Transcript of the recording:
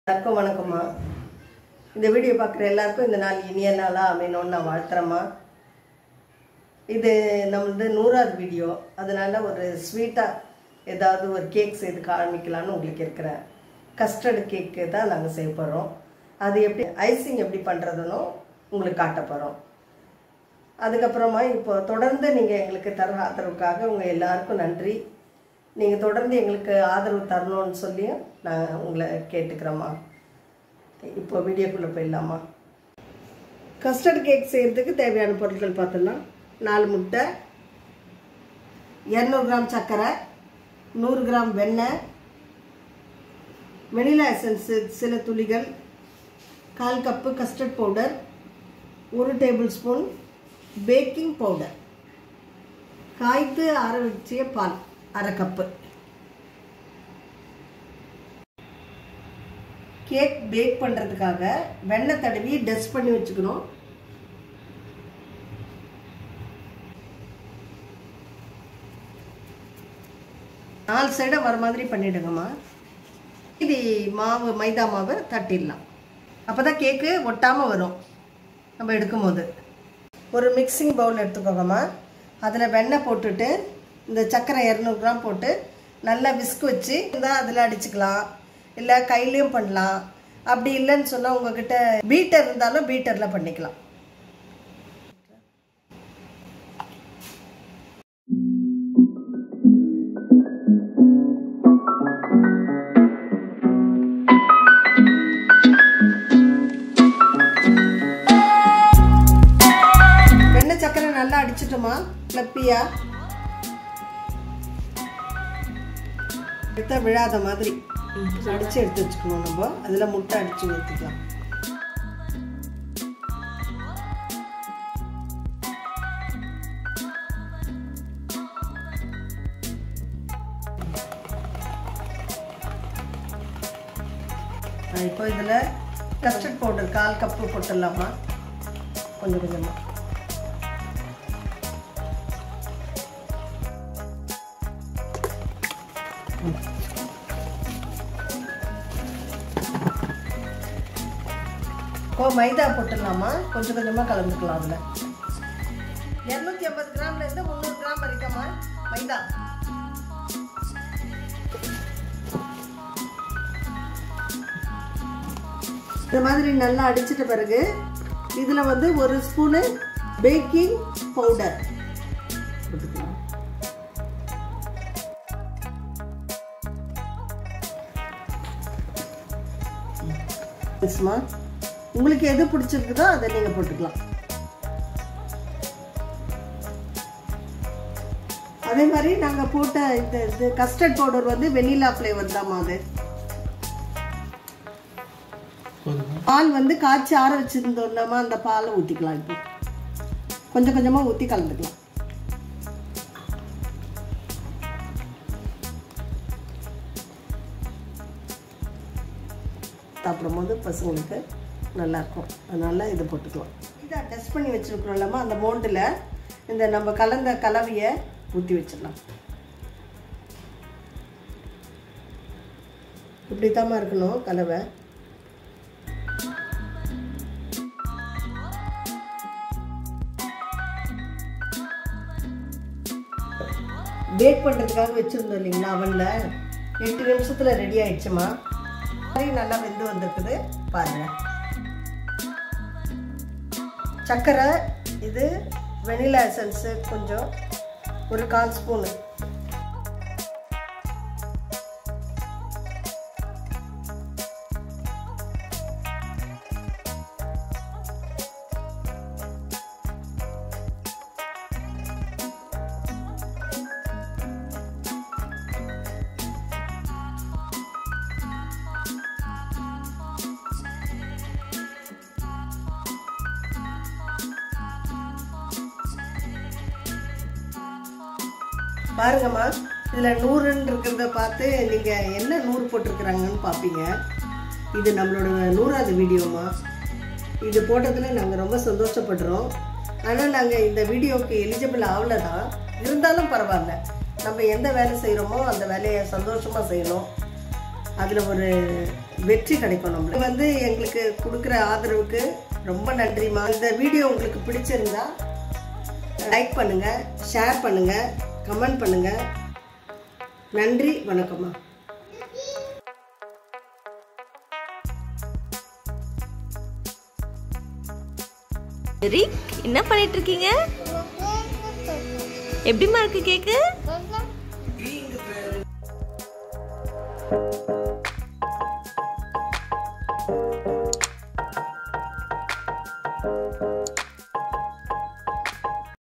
எல்லாருக்கும் வணக்கம்மா இந்த வீடியோ பார்க்குற எல்லாருக்கும் இந்த நாள் இனிய நாளாக அமையணும்னு நான் வாழ்த்துறேம்மா இது நம்மளது நூறாவது வீடியோ அதனால ஒரு ஸ்வீட்டாக ஏதாவது ஒரு கேக் செய்து காமிக்கலான்னு உங்களுக்கு இருக்கிறேன் கஸ்டர்டு கேக்கு தான் நாங்கள் செய்ய போகிறோம் அது எப்படி ஐசிங் எப்படி பண்ணுறதுன்னு உங்களுக்கு காட்ட போகிறோம் அதுக்கப்புறமா இப்போ தொடர்ந்து நீங்கள் எங்களுக்கு தர ஆதரவுக்காக உங்கள் எல்லாருக்கும் நன்றி நீங்கள் தொடர்ந்து எங்களுக்கு ஆதரவு தரணும்னு சொல்லியும் நான் உங்களை கேட்டுக்கிறேம்மா இப்போ வீடியோக்குள்ளே போயிடலாமா கஸ்டர்ட் கேக் செய்கிறதுக்கு தேவையான பொருட்கள் பார்த்தோன்னா நாலு முட்டை இரநூறு கிராம் சர்க்கரை நூறு கிராம் வெண்ணெய் வெனிலா எசன்ஸு சில துளிகள் கால் கப்பு கஸ்டர்ட் பவுடர் ஒரு டேபிள் ஸ்பூன் பேக்கிங் பவுடர் காய்த்து ஆற வச்சிய பால் அரை கப்பு கேக் பேக் பண்ணுறதுக்காக வெண்ணெய் தடவி டஸ்ட் பண்ணி வச்சுக்கணும் நாலு சைடாக வர மாதிரி பண்ணிவிடுங்கம்மா இது மாவு மைதா மாவை தட்டிடலாம் அப்போ தான் கேக்கு ஒட்டாமல் வரும் நம்ம எடுக்கும்போது ஒரு மிக்சிங் பவுல் எடுத்துக்கோங்கம்மா அதில் வெண்ணெய் போட்டுட்டு இந்த சர்க்கரை இரநூறு கிராம் போட்டு நல்லா விஸ்க் வச்சு இருந்தால் அதில் அடிச்சுக்கலாம் இல்லை கையிலையும் பண்ணலாம் அப்படி இல்லைன்னு சொன்னால் உங்ககிட்ட பீட்டர் இருந்தாலும் பீட்டரில் பண்ணிக்கலாம் வெண்ணெய் சக்கரை நல்லா அடிச்சிட்டோமா ஃப்ளப்பியா எடுத்தா விழாத மாதிரி அடிச்சு எடுத்து வச்சுக்கணும் நம்ம அதில் முட்டை அடிச்சு ஊற்றிக்கலாம் இப்போ இதில் கஸ்டர்ட் பவுடர் கால் கப்பு போட்டுடலாமா கொஞ்சம் கொஞ்சமாக இப்போ மைதா போட்டுடலாமா கொஞ்சம் கொஞ்சமாக கலந்துக்கலாம் அதில் இரநூத்தி ஐம்பது கிராம்லேருந்து முந்நூறு கிராம் வரைக்கும்மா மைதா இந்த மாதிரி நல்லா அடிச்சிட்ட பிறகு இதில் வந்து ஒரு ஸ்பூனு பேக்கிங் பவுடர் போட்டுக்கலாம் மிஸ்மா உங்களுக்கு எது பிடிச்சிருக்குதோ அதை நீங்கள் போட்டுக்கலாம் அதே மாதிரி நாங்கள் போட்ட இந்த இது கஸ்டர்ட் பவுடர் வந்து வெனிலா ஃப்ளேவர் தாம்மா அது பால் வந்து காய்ச்சி ஆற வச்சுருந்தோம்னா அந்த பாலை ஊற்றிக்கலாம் இப்போ கொஞ்சம் கொஞ்சமாக ஊற்றி கலந்துக்கலாம் சாப்பிடும்போது பசங்களுக்கு நல்லாயிருக்கும் அதனால் இதை போட்டுக்கலாம் இதை டெஸ்ட் பண்ணி வச்சுருக்குறோம் இல்லாமல் அந்த மோண்டில் இந்த நம்ம கலந்த கலவையை ஊற்றி வச்சிடலாம் இப்படி தாம்மா இருக்கணும் கலவை பேக் பண்ணுறதுக்காக வச்சுருந்தோம் இல்லைங்களா அவனில் எட்டு நிமிஷத்தில் ரெடி ஆயிடுச்சுமா மாதிரி நல்லா வெந்து வந்திருக்குது பாருங்க சர்க்கரை இது வெனிலா எசன்ஸு கொஞ்சம் ஒரு கால் ஸ்பூனு பாருங்கம்மா இதில் நூறுன்னு இருக்கிறத பார்த்து நீங்கள் என்ன நூறு போட்டிருக்கிறாங்கன்னு பார்ப்பீங்க இது நம்மளோட நூறாவது வீடியோமா இது போட்டதில் நாங்கள் ரொம்ப சந்தோஷப்படுறோம் ஆனால் நாங்கள் இந்த வீடியோவுக்கு எலிஜிபிள் ஆகல தான் இருந்தாலும் பரவாயில்ல நம்ம எந்த வேலை செய்கிறோமோ அந்த வேலையை சந்தோஷமாக செய்யணும் அதில் ஒரு வெற்றி கிடைக்கும் நம்மளுக்கு வந்து எங்களுக்கு கொடுக்குற ஆதரவுக்கு ரொம்ப நன்றிம்மா இந்த வீடியோ உங்களுக்கு பிடிச்சிருந்தா லைக் பண்ணுங்க ஷேர் பண்ணுங்க கமெண்ட் பண்ணுங்க நன்றி வணக்கம்மா ரிக் என்ன பண்ணிட்டு இருக்கீங்க எப்படிமா இருக்கு கேக்கு